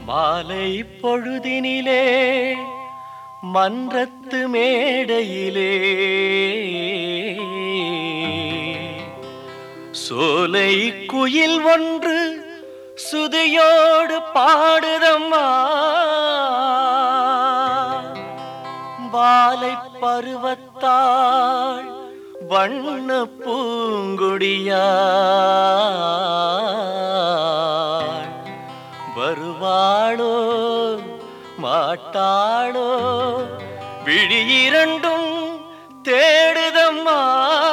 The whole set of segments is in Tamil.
மாலை பொழுதினிலே மன்றத்து மேடையிலே சோலை குயில் ஒன்று சுதியோடு பாடுதம்மா வாலை பருவத்தாள் வண்ண பூங்குடியாள் வருவாளோ மாட்டாளோ விழியிரண்டும் தேடுதம்மா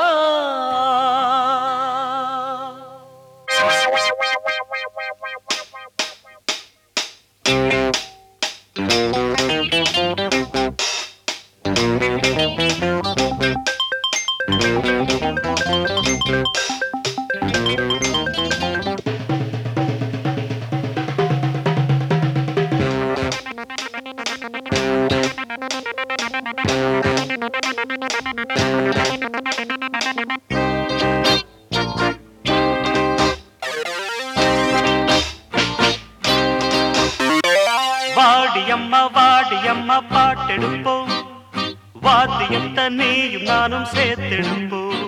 வாடியம்மா வாடியம்மா பாட்டெடுப்போம் வாத்தியத்தை நீயும் நானும் சேர்த்தெடுப்போம்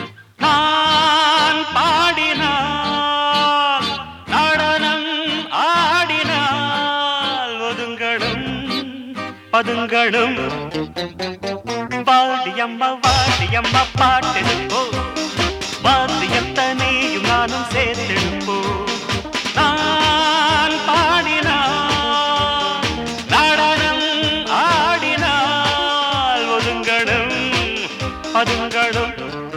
நான் பாடினால் நடனம் ஆடினால் ஒதுங்களும் பதுங்களும் வாடியம்மா வாடியம்மா பாட்டெடுப்போம் வாத்தியத்தை நீயும் நானும் சேர்த்தெடுப்போம் நான் பாடினால் நடனம் ஆடினால் ஒதுங்களும் பதுங்களும்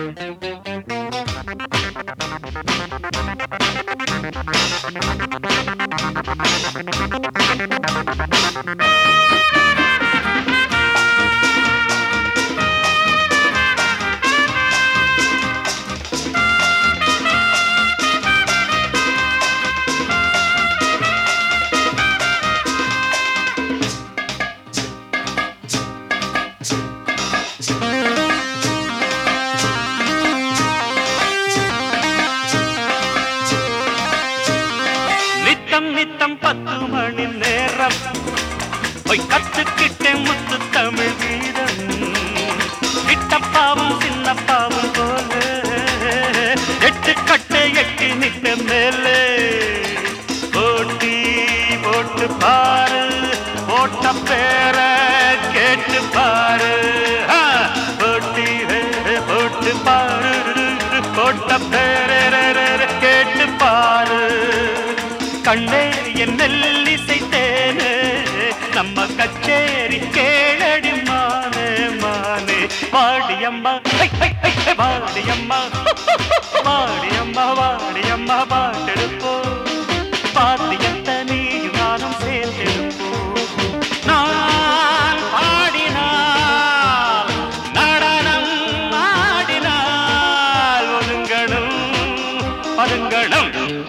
நித்தம் நித்தம் பத்து மணி நேரம் போய் கத்துக்கிட்டேன் முத்து தமிழ் வீரம் கிட்டப்பாவும் சின்னப்பாவும் போல எட்டு கட்டை எட்டி நிட்ட மேலே போட்டி போட்டு பாரு போட்ட பேர கேட்டு பாரு ஆ, போட்டி வேறு போட்டு பாரு போட்ட பேர கேட்டு பாரு கண்ணே என் நெல்லிசை தேனே நம்ம கச்சேரி கேளடி மானே மானே வாடியம்மா ஹை, ஹை, ஹை, ஹை, வாடியம்மா வாடியம்மா வாடியம்மா பாட்டெடுப்போம் பாத்தியத்தை நீயும் நானும் சேர்த்தெடுப்போம் நான் பாடினால் நடனம் ஆடினால் ஒதுங்கணும் பதுங்கணும்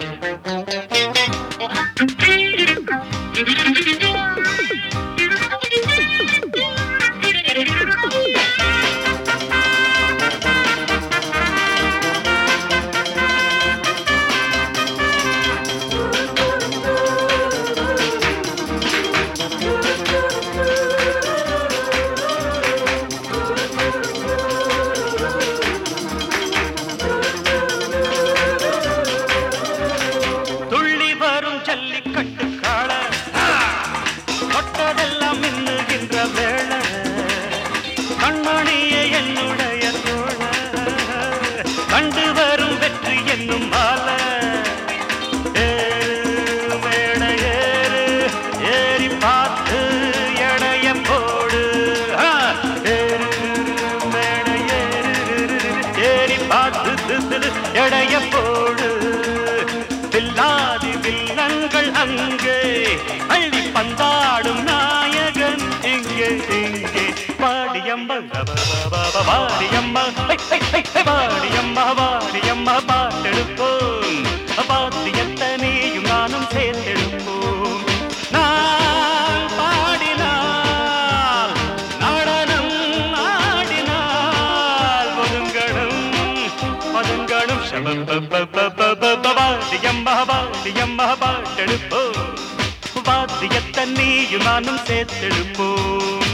துள்ளி வரும் ஜல்லிக்கட்டு காள தொட்டதெல்லாம் மின்னுகின்ற வேளை கண்மணியே என்னுடைய தோழ கண்டு வரும் வெற்றி என்னும் மாலை ஏறு, மேடை ஏறு, ஏறி பார்த்து எடைய போடு ஆ, ஏறு, மேடை ஏறு, ஏறி பார்த்து எடைய போடு வில்லாதி வில்லங்கள் அங்கே அள்ளி பந்தாடும் நாயகன் இங்கே இங்கே வாடியம்மா வாடியம்மா ஹை, ஹை, ஹை, ஹை, வாடியம்மா வாடியம்மா பாட்டெடுப்போம் பாத்தியத்தை நீயும் நானும் சேர்த்தெடுப்போம் நான் பாடினால் நடனம் ஆடினால் ஒதுங்கணும் பதுங்கணும் சப வாடியம்மா வாடியம்மா பாட்டெடுப்போம் வாத்தியத்தை நீயும் நானும் சேர்த்தெழுப்போம்